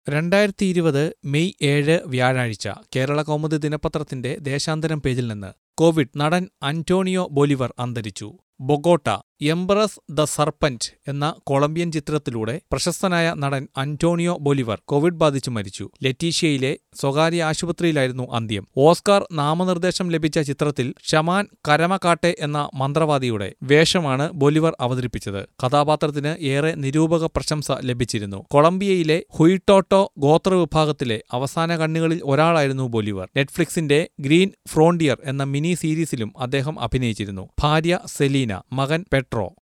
രണ്ടായിരത്തി ഇരുപത് മെയ് ഏഴ് വ്യാഴാഴ്ച കേരള കൗമുദി ദിനപത്രത്തിന്റെ ദേശാന്തരം പേജിൽ നിന്ന് കോവിഡ് നടൻ അന്റോണിയോ ബൊലിവർ അന്തരിച്ചു ബൊഗോട്ട എംബറസ് ദ സർപ്പന്റ് എന്ന കൊളംബിയൻ ചിത്രത്തിലൂടെ പ്രശസ്തനായ നടൻ അന്റോണിയോ ബൊലിവർ കോവിഡ് ബാധിച്ചു മരിച്ചു ലറ്റീഷ്യയിലെ സ്വകാര്യ ആശുപത്രിയിലായിരുന്നു അന്ത്യം ഓസ്കാർ നാമനിർദ്ദേശം ലഭിച്ച ചിത്രത്തിൽ ഷമാൻ കരമകാട്ടെ എന്ന മന്ത്രവാദിയുടെ വേഷമാണ് ബൊലിവർ അവതരിപ്പിച്ചത് കഥാപാത്രത്തിന് ഏറെ നിരൂപക പ്രശംസ ലഭിച്ചിരുന്നു കൊളംബിയയിലെ ഹുയിട്ടോട്ടോ ഗോത്രവിഭാഗത്തിലെ അവസാന കണ്ണുകളിൽ ഒരാളായിരുന്നു ബൊലിവർ നെറ്റ്ഫ്ലിക്സിന്റെ ഗ്രീൻ ഫ്രോണ്ടിയർ എന്ന മിനി സീരീസിലും അദ്ദേഹം അഭിനയിച്ചിരുന്നു ഭാര്യ സെലീന മകൻ പെട്രോ